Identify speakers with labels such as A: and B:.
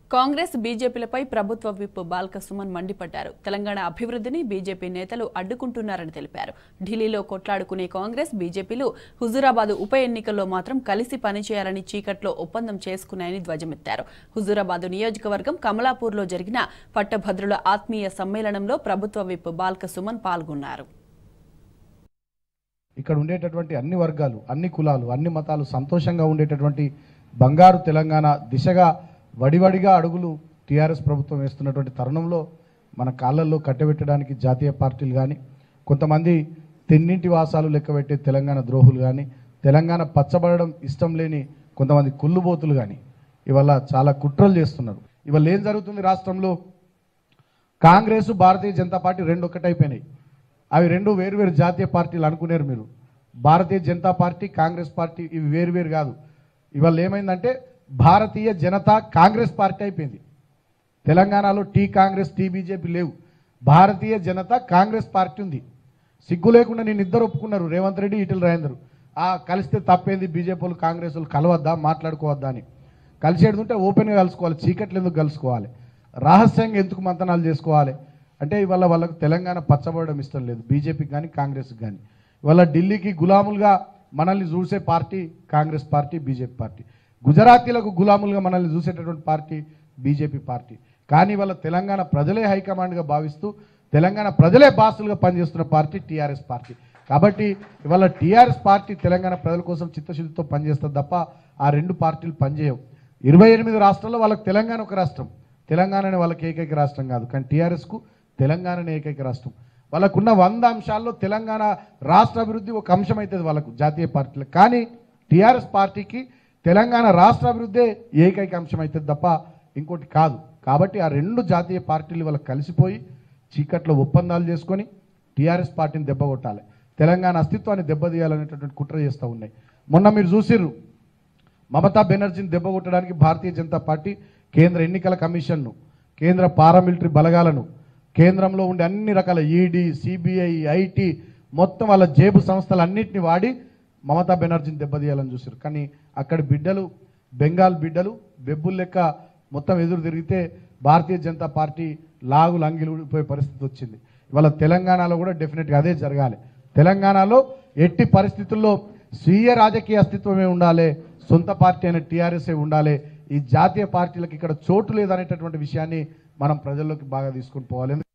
A: కాంగ్రెస్ బీజేపీలపై ప్రభుత్వ విప్ బాల్క సుమన్ మండిపడ్డారు తెలంగాణ అభివృద్ధిని బీజేపీ నేతలు అడ్డుకుంటున్నారని తెలిపారు ఢిల్లీలో కొట్లాడుకునే కాంగ్రెస్ బీజేపీలు హుజూరాబాద్ ఉప ఎన్నికల్లో మాత్రం కలిసి పనిచేయాలని చీకట్లో ఒప్పందం చేసుకున్నాయని ధ్వజమెత్తారు హుజూరాబాద్ నియోజకవర్గం కమలాపూర్లో జరిగిన పట్టభద్రుల ఆత్మీయ సమ్మేళనంలో ప్రభుత్వ విప్ బాల్క సుమన్ పాల్గొన్నారు
B: ఇక్కడ ఉండేటటువంటి అన్ని వర్గాలు అన్ని కులాలు అన్ని మతాలు సంతోషంగా ఉండేటటువంటి బంగారు తెలంగాణ దిశగా వడివడిగా అడుగులు టీఆర్ఎస్ ప్రభుత్వం వేస్తున్నటువంటి తరుణంలో మన కాళ్ళల్లో కట్టబెట్టడానికి జాతీయ పార్టీలు కానీ కొంతమంది తిన్నింటి వాసాలు లెక్కబెట్టే తెలంగాణ ద్రోహులు కానీ తెలంగాణ పచ్చబడడం ఇష్టం లేని కొంతమంది కుళ్ళుబోతులు కానీ ఇవాళ చాలా కుట్రలు చేస్తున్నారు ఇవాళ ఏం జరుగుతుంది రాష్ట్రంలో కాంగ్రెస్ భారతీయ జనతా పార్టీ రెండు ఒక్కటైపోయినాయి అవి రెండు వేరువేరు జాతీయ పార్టీలు అనుకునేరు మీరు భారతీయ జనతా పార్టీ కాంగ్రెస్ పార్టీ ఇవి వేరువేరు కాదు ఇవాళ ఏమైందంటే భారతీయ జనతా కాంగ్రెస్ పార్టీ అయిపోయింది తెలంగాణలో టీ కాంగ్రెస్ టీ బీజేపీ లేవు భారతీయ జనతా కాంగ్రెస్ పార్టీ ఉంది సిగ్గు లేకుండా నేను ఇద్దరు ఒప్పుకున్నారు రేవంత్ రెడ్డి ఈటల రాజేందర్ ఆ కలిస్తే తప్పేంది బీజేపీ వాళ్ళు కాంగ్రెస్ వాళ్ళు కలవద్దా మాట్లాడుకోవద్దా అని కలిసేది ఉంటే ఓపెన్గా కలుసుకోవాలి చీకట్లు ఎందుకు కలుసుకోవాలి రహస్యంగా ఎందుకు మంతనాలు చేసుకోవాలి అంటే ఇవాళ వాళ్ళకు తెలంగాణ పచ్చబడడం ఇష్టం లేదు బీజేపీకి కానీ కాంగ్రెస్కి కానీ ఇవాళ ఢిల్లీకి గులాములుగా మనల్ని చూసే party Congress party BJP party గుజరాతీలకు గులాములుగా మనల్ని చూసేటటువంటి పార్టీ బీజేపీ పార్టీ కానీ వాళ్ళ తెలంగాణ ప్రజలే హైకమాండ్గా భావిస్తూ తెలంగాణ ప్రజలే బాసులుగా పనిచేస్తున్న పార్టీ టీఆర్ఎస్ పార్టీ కాబట్టి ఇవాళ టీఆర్ఎస్ పార్టీ తెలంగాణ ప్రజల కోసం చిత్తశుద్ధితో పనిచేస్తుంది తప్ప ఆ రెండు పార్టీలు పనిచేయవు ఇరవై ఎనిమిది రాష్ట్రాల్లో వాళ్ళకి తెలంగాణ ఒక రాష్ట్రం తెలంగాణనే వాళ్ళకి ఏకైక రాష్ట్రం కాదు కానీ టీఆర్ఎస్కు తెలంగాణనే ఏకైక రాష్ట్రం వాళ్ళకున్న వంద అంశాల్లో తెలంగాణ రాష్ట్ర అభివృద్ధి ఒక అంశం అవుతుంది వాళ్ళకు జాతీయ పార్టీలకు కానీ టీఆర్ఎస్ పార్టీకి తెలంగాణ రాష్ట్ర అభివృద్ధే ఏకైక అంశం అవుతుంది తప్ప ఇంకోటి కాదు కాబట్టి ఆ రెండు జాతీయ పార్టీలు వాళ్ళకి కలిసిపోయి చీకట్లో ఒప్పందాలు చేసుకొని టీఆర్ఎస్ పార్టీని దెబ్బకొట్టాలి తెలంగాణ అస్తిత్వాన్ని దెబ్బతీయాలనేటటువంటి కుట్ర చేస్తూ ఉన్నాయి మొన్న మీరు చూసిర్రు మమతా బెనర్జీని దెబ్బకొట్టడానికి భారతీయ జనతా పార్టీ కేంద్ర ఎన్నికల కమిషన్ను కేంద్ర పారామిలిటరీ బలగాలను కేంద్రంలో ఉండే అన్ని రకాల ఈడీ సిబిఐ ఐటీ మొత్తం వాళ్ళ జేబు సంస్థలన్నింటినీ వాడి మమతా బెనర్జీని దెబ్బతీయాలని చూసారు కానీ అక్కడి బిడ్డలు బెంగాల్ బిడ్డలు బెబ్బులు లెక్క మొత్తం ఎదురు తిరిగితే భారతీయ జనతా పార్టీ లాగు లంగిలు ఊడిపోయే పరిస్థితి వచ్చింది ఇవాళ తెలంగాణలో కూడా డెఫినెట్గా అదే జరగాలి తెలంగాణలో ఎట్టి పరిస్థితుల్లో స్వీయ రాజకీయ అస్తిత్వమే ఉండాలి సొంత పార్టీ అయిన టీఆర్ఎస్ఏ ఉండాలి ఈ జాతీయ పార్టీలకు ఇక్కడ చోటు లేదనేటటువంటి విషయాన్ని మనం ప్రజల్లోకి బాగా తీసుకొని పోవాలి